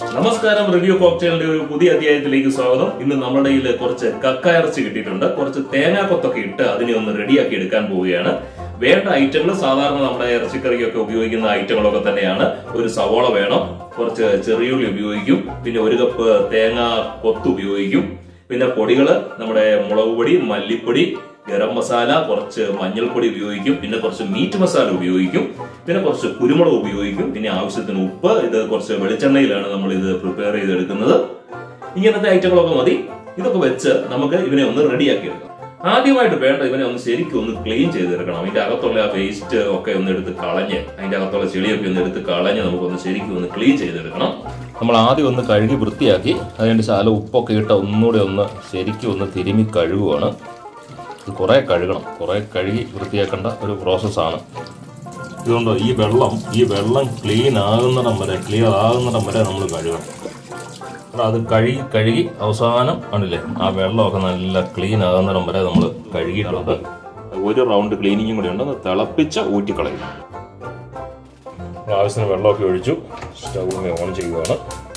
നമസ്കാരം റിവ്യൂ കോക്ടെയിലിന്റെ ഒരു പുതിയ അധ്യായത്തിലേക്ക് സ്വാഗതം ഇന്ന് നമ്മുടെ കയ്യിൽ കുറച്ച് കക്ക ഇറച്ചി കിട്ടിയിട്ടുണ്ട് കുറച്ച് തേങ്ങാക്കൊത്തൊക്കെ ഇട്ട് അതിനെ ഒന്ന് റെഡിയാക്കി എടുക്കാൻ പോവുകയാണ് വേണ്ട ഐറ്റങ്ങൾ സാധാരണ നമ്മുടെ ഇറച്ചിക്കറിക്കൊക്കെ ഉപയോഗിക്കുന്ന ഐറ്റങ്ങളൊക്കെ തന്നെയാണ് ഒരു സവോള വേണം കുറച്ച് ചെറിയുള്ളി ഉപയോഗിക്കും പിന്നെ ഒരു കപ്പ് തേങ്ങ കൊത്ത് ഉപയോഗിക്കും പിന്നെ പൊടികള് നമ്മുടെ മുളക് പൊടി മല്ലിപ്പൊടി ഗരം മസാല കുറച്ച് മഞ്ഞൾപ്പൊടി ഉപയോഗിക്കും പിന്നെ കുറച്ച് മീറ്റ് മസാല ഉപയോഗിക്കും പിന്നെ കുറച്ച് കുരുമുളക് ഉപയോഗിക്കും പിന്നെ ആവശ്യത്തിന് ഉപ്പ് ഇത് കുറച്ച് വെളിച്ചെണ്ണയിലാണ് നമ്മൾ ഇത് പ്രിപ്പയർ ചെയ്തെടുക്കുന്നത് ഇങ്ങനത്തെ ഐറ്റങ്ങളൊക്കെ മതി ഇതൊക്കെ വെച്ച് നമുക്ക് ഇവനെ ഒന്ന് റെഡിയാക്കി എടുക്കാം ആദ്യമായിട്ട് വേണ്ട ഇവനെ ഒന്ന് ശരിക്കും ഒന്ന് ക്ലീൻ ചെയ്തെടുക്കണം അതിന്റെ അകത്തുള്ള ആ വേസ്റ്റ് ഒക്കെ ഒന്ന് എടുത്ത് കളഞ്ഞ് അതിന്റെ അകത്തുള്ള ചെളിയൊക്കെ ഒന്ന് എടുത്ത് കളഞ്ഞ് നമുക്കൊന്ന് ശരിക്കും ഒന്ന് ക്ലീൻ ചെയ്തെടുക്കണം നമ്മൾ ആദ്യം ഒന്ന് കഴുകി വൃത്തിയാക്കി അതിന്റെ ശാല ഉപ്പൊക്കെ ഇട്ട് ഒന്നുകൂടെ ഒന്ന് ശരിക്കും ഒന്ന് തിരുമി കഴുകുവാണ് ഇത് കുറേ കഴുകണം കുറേ കഴുകി വൃത്തിയാക്കേണ്ട ഒരു പ്രോസസ്സാണ് ഇതുകൊണ്ട് ഈ വെള്ളം ഈ വെള്ളം ക്ലീൻ ആകുന്നിടം വരെ ക്ലിയർ ആകുന്നിടം വരെ നമ്മൾ കഴുകണം അപ്പോൾ അത് കഴുകി കഴുകി അവസാനം ആണല്ലേ ആ വെള്ളമൊക്കെ നല്ല ക്ലീൻ ആകുന്നിടം വരെ നമ്മൾ കഴുകിയിട്ടുണ്ട് ഒരു റൗണ്ട് ക്ലീനിങ്ങും കൂടി ഉണ്ട് അത് തിളപ്പിച്ച് ഊറ്റിക്കളയും അപ്പോൾ ആവശ്യത്തിന് വെള്ളമൊക്കെ ഒഴിച്ചു സ്റ്റൗവിനെ ഓൺ ചെയ്യുകയാണ്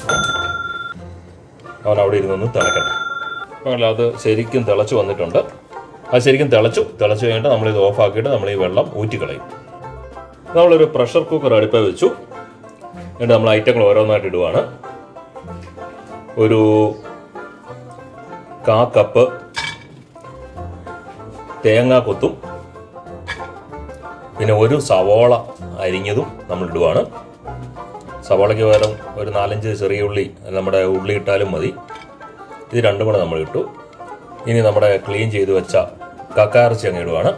അവൻ അവിടെ ഇരുന്നൊന്ന് തിളക്കട്ടെ അപ്പോൾ അത് ശരിക്കും തിളച്ച് വന്നിട്ടുണ്ട് അത് ശരിക്കും തിളച്ചു തിളച്ചു കഴിഞ്ഞിട്ട് നമ്മൾ ഇത് ഓഫ് ആക്കിയിട്ട് നമ്മൾ ഈ വെള്ളം ഊറ്റിക്കളയും നമ്മളൊരു പ്രഷർ കുക്കർ അടുപ്പേ വെച്ചു എന്നിട്ട് നമ്മൾ ഐറ്റങ്ങൾ ഓരോന്നായിട്ട് ഇടുവാണ് ഒരു കാ കപ്പ് തേങ്ങാ കൊത്തും പിന്നെ ഒരു സവോള അരിഞ്ഞതും നമ്മൾ ഇടുവാണ് സവോളയ്ക്ക് പകരം ഒരു നാലഞ്ച് ചെറിയ ഉള്ളി നമ്മുടെ ഉള്ളി ഇട്ടാലും മതി ഇത് രണ്ടും കൂടെ നമ്മൾ ഇട്ടു ഇനി നമ്മുടെ ക്ലീൻ ചെയ്ത് വെച്ച കക്കാർച്ചി അങ്ങ് ഇടുവാണ്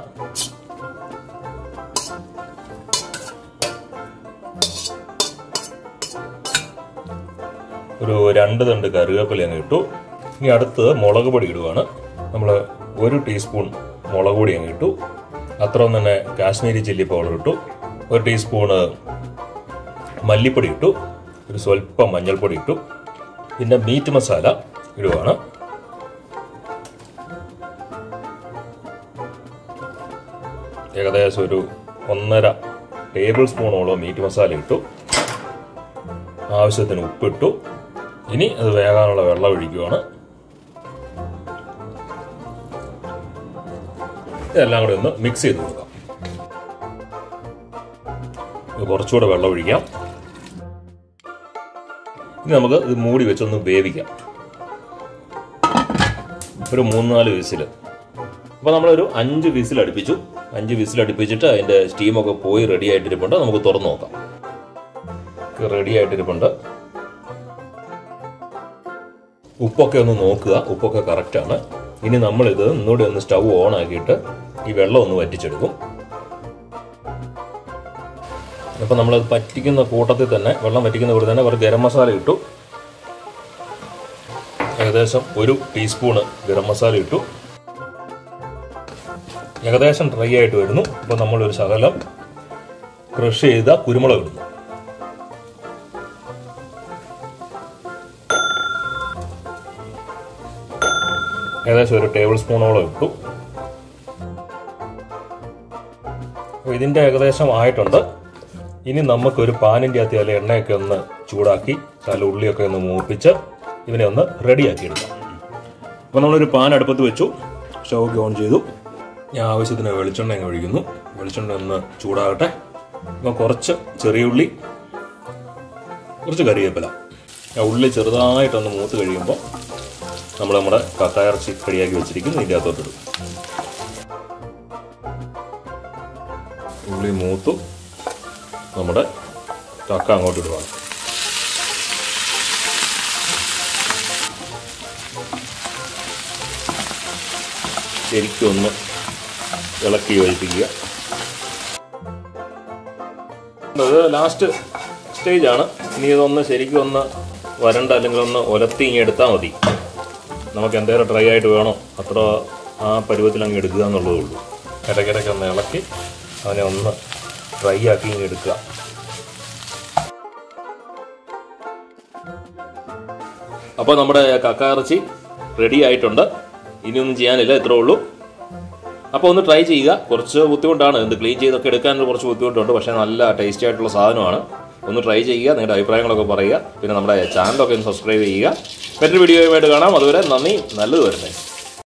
ഒരു രണ്ട് തണ്ട് കറിവേപ്പില അങ്ങ് ഇട്ടു ഇനി അടുത്ത് മുളക് പൊടി ഇടുവാണ് നമ്മൾ ഒരു ടീസ്പൂൺ മുളക് പൊടി അങ്ങ് ഇട്ടു അത്രയും തന്നെ കാശ്മീരി ചില്ലി പൗഡർ ഇട്ടു ഒരു ടീസ്പൂണ് മല്ലിപ്പൊടി ഇട്ടു ഒരു സ്വല്പം മഞ്ഞൾപ്പൊടി ഇട്ടു പിന്നെ മീറ്റ് മസാല ഇടുവാണ് ഏകദേശം ഒരു ഒന്നര ടേബിൾ സ്പൂണോളം മീറ്റ് മസാല ഇട്ടു ആവശ്യത്തിന് ഉപ്പിട്ടു ഇനി അത് വേകാനുള്ള വെള്ളം ഒഴിക്കുകയാണ് ഇതെല്ലാം കൂടി ഒന്ന് മിക്സ് ചെയ്ത് കൊടുക്കാം ഇത് കുറച്ചുകൂടെ വെള്ളം ഒഴിക്കാം ഇനി നമുക്ക് ഇത് മൂടി വെച്ചൊന്ന് വേവിക്കാം ഒരു മൂന്ന് നാല് വിസിൽ അപ്പോൾ നമ്മളൊരു അഞ്ച് വിസിൽ അടുപ്പിച്ചു അഞ്ച് വിസിൽ അടുപ്പിച്ചിട്ട് അതിൻ്റെ സ്റ്റീമൊക്കെ പോയി റെഡി ആയിട്ടിരിപ്പുണ്ട് നമുക്ക് തുറന്നു നോക്കാം റെഡി ആയിട്ടിരിപ്പുണ്ട് ഉപ്പൊക്കെ ഒന്ന് നോക്കുക ഉപ്പൊക്കെ കറക്റ്റാണ് ഇനി നമ്മളിത് ഒന്നുകൂടി ഒന്ന് സ്റ്റൗ ഓൺ ആക്കിയിട്ട് ഈ വെള്ളം ഒന്ന് വറ്റിച്ചെടുക്കും അപ്പം നമ്മളത് പറ്റിക്കുന്ന കൂട്ടത്തിൽ തന്നെ വെള്ളം വറ്റിക്കുന്ന കൂടെ തന്നെ ഒരു ഗരം മസാല ഇട്ടു ഏകദേശം ഒരു ടീസ്പൂണ് ഗരം മസാല ഇട്ടു ഏകദേശം ഡ്രൈ ആയിട്ട് വരുന്നു അപ്പോൾ നമ്മളൊരു ശകലം ക്രഷ് ചെയ്ത കുരുമുളക് ഇടുന്നു ഏകദേശം ഒരു ടേബിൾ സ്പൂണോളം ഇട്ടു അപ്പോൾ ഇതിൻ്റെ ഏകദേശം ആയിട്ടുണ്ട് ഇനി നമുക്കൊരു പാനിൻ്റെ അകത്ത് അതിൽ എണ്ണയൊക്കെ ഒന്ന് ചൂടാക്കി നല്ല ഉള്ളിയൊക്കെ ഒന്ന് മൂപ്പിച്ച് ഇവനെ ഒന്ന് റെഡിയാക്കി എടുക്കാം അപ്പോൾ നമ്മളൊരു പാൻ അടുപ്പത്ത് വെച്ചു സ്റ്റൗക്ക് ഓൺ ചെയ്തു ഞാൻ ആവശ്യത്തിന് വെളിച്ചെണ്ണ അങ്ങ് ഒഴിക്കുന്നു വെളിച്ചെണ്ണ ഒന്ന് ചൂടാകട്ടെ അപ്പോൾ കുറച്ച് ചെറിയ ഉള്ളി കുറച്ച് കറിവേപ്പില ആ ഉള്ളി ചെറുതായിട്ടൊന്ന് മൂത്ത് കഴിയുമ്പോൾ നമ്മൾ നമ്മുടെ കക്കായിറച്ചി റെഡിയാക്കി വെച്ചിരിക്കുന്നു ഇതിൻ്റെ അകത്തോട്ടിടും ഉള്ളി മൂത്തു നമ്മുടെ കക്ക അങ്ങോട്ട് ഇടുവാണ് ശരിക്കും ഒന്ന് ഇളക്കി യോജിപ്പിക്കുക ഇത് ലാസ്റ്റ് സ്റ്റേജാണ് ഇനി ഇതൊന്ന് ശരിക്കും ഒന്ന് വരണ്ട അല്ലെങ്കിൽ ഒന്ന് ഒലത്തി ഇങ്ങനെ എടുത്താൽ മതി നമുക്ക് എന്തേലും ഡ്രൈ ആയിട്ട് വേണോ അത്ര ആ പരുവത്തിൽ അങ്ങ് എടുക്കുക എന്നുള്ളതേ ഉള്ളൂ ഇടയ്ക്കിടയ്ക്ക് ഒന്ന് ഇളക്കി അതിനെ ഒന്ന് ഡ്രൈ ആക്കി ഇങ്ങ് എടുക്കുക അപ്പോൾ നമ്മുടെ കക്ക ഇറച്ചി റെഡി ആയിട്ടുണ്ട് ഇനിയൊന്നും ചെയ്യാനില്ല ഇത്രേ ഉള്ളൂ അപ്പോൾ ഒന്ന് ട്രൈ ചെയ്യുക കുറച്ച് ബുദ്ധിമുട്ടാണ് ഇത് ക്ലീൻ ചെയ്തൊക്കെ എടുക്കാൻ കുറച്ച് ബുദ്ധിമുട്ടുണ്ട് പക്ഷേ നല്ല ടേസ്റ്റി ആയിട്ടുള്ള സാധനമാണ് ഒന്ന് ട്രൈ ചെയ്യുക നിങ്ങളുടെ അഭിപ്രായങ്ങളൊക്കെ പറയുക പിന്നെ നമ്മുടെ ചാനലൊക്കെ ഒന്ന് സബ്സ്ക്രൈബ് ചെയ്യുക മറ്റൊരു വീഡിയോയുമായിട്ട് കാണാം അതുവരെ നന്ദി നല്ലത് വരട്ടെ